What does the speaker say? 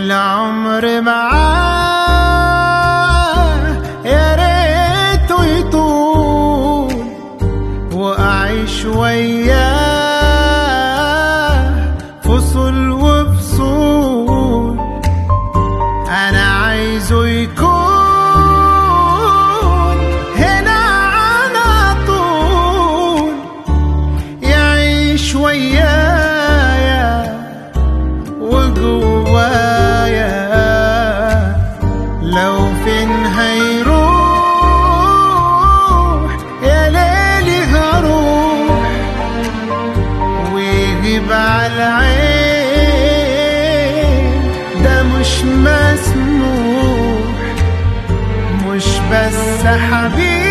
العمر معاه يا ريته يطول وأعيش وياه فصل وفصول أنا عايزه يكون هنا على طول يعيش ويايا وجوايا لو فين هيروح يا ليلي هروح ويغيب على العين ده مش مسموح مش بس حبيبي